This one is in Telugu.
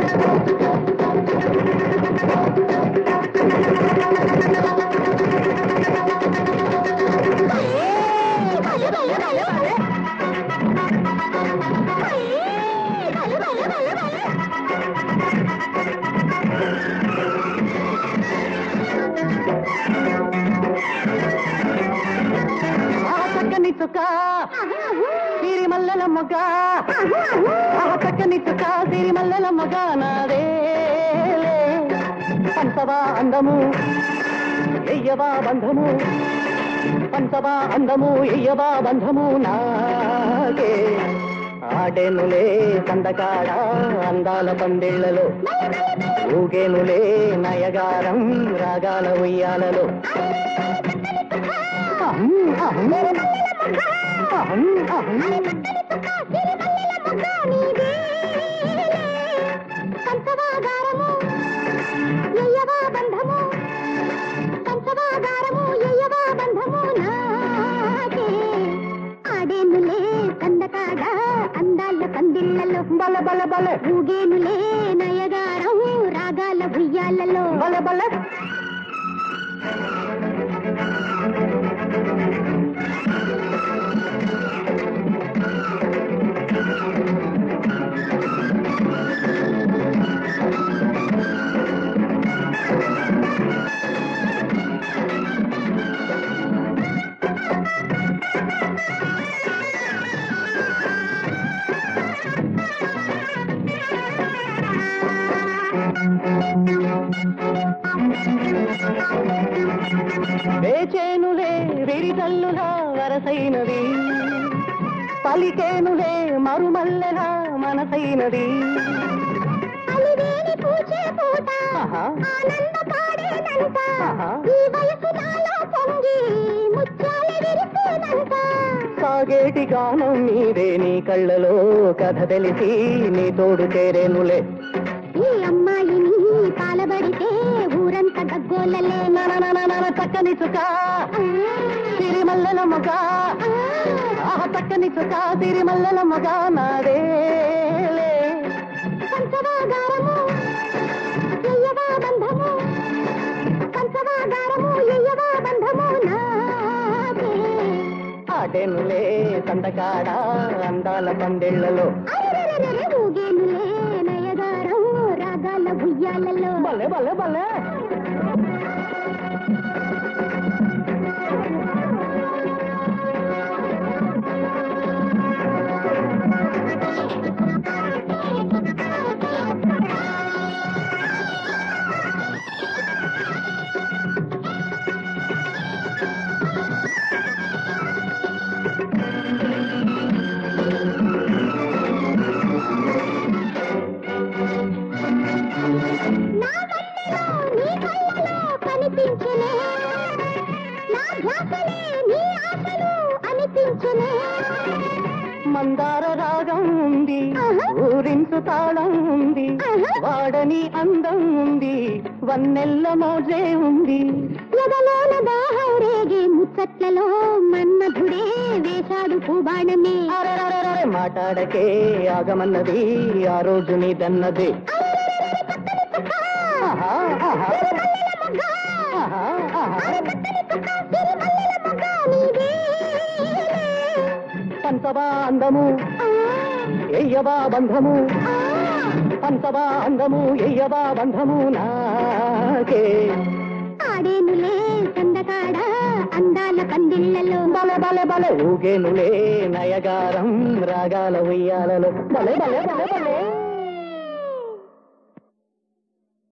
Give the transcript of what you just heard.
ఆ చక్కని చుక్క సిరిమల్లెల మొగ్గ ఆ చక్కని చుక్క సిరిమల్లెల మొగ్గ నాదే పంచవా అందము ఎయ్యవా బంధము పంచవా అందము ఎయ్యవా బంధము నాకే ఆడేనులే సందకాడ అందాల పందిళ్లలో ఊగేనులే నయగారం రాగాల ఉయ్యాలలో అహం, అహం, అహం, అహం. పంచవాగారము ఎయ్యవా బంధము పంచవాగారము ఎయ్యవా బంధము నాకే ఆడేనులే కందకాడ అందాల పందిళ్ళలో బల బల బల ఊగేనులే నయగారం రాగాల ఉయ్యాలలో బల బల వేచేనులే విరితల్లులా వరసైనది పలికేనులే మరుమల్లెలా మనసైనది అలివేలి పూచే పూట ఆహా. ఆనంద పాడేనంట ఆహా. ఈ వయసు నాలో పొంగి ముత్యాల విరిసేనంట సాగేటి గానం నీదే నీ కళ్ళలో కథ తెలిసి నీ తోడు చేరేనులే ఈ అమ్మాయిని పాలబడితే ఊరంతా గగ్గోలలే నననననన చక్కని చుక్క సిరిమల్లెల మొగ ఆ చక్కని చుక్క సిరిమల్లెల మొగ నాదేలే పంచవాగారము ఎయ్యవా బంధము పంచవాగారము ఎయ్యవా బంధము నాకే ఆటేనులే సందకాడ అందాల పందిళ్లలో అరెరెరెరె ఊగేనులే నయగారం రాగాల ఉయ్యాలలో భలే భలే భలే నా కళ్ళలో నీ కళ్ళలో కనిపించనే నా ధ్యాసలే నీ ఆశలు అనిపించనే మందార రాగం ఉంది ఆహా. ఊరించు తాళం ఉంది ఆహా. వాడని అందం ఉంది వన్నెల్ల మోజే ఉంది ఎదలోన దాహం రేగే ముచ్చట్లలో మన్మధుడే వేశాడు పూబాణమే అరెరెరెరె మాట్లాడకే ఆగమన్నది ఆ రోజు నీదన్నది ఆహా, ఆహా. ఆహా, ఆహా. పంచవా అందము ఎయ్యవా బంధము పంచవా అందము ఎయ్యవా బంధము నాకే ఆడేనులే సందకాడ అందాల పందిళ్ళలో బలె బలె బలె ఊగేనులే నయగారం రాగాల ఉయ్యాలలో బలే బలే బలే బలే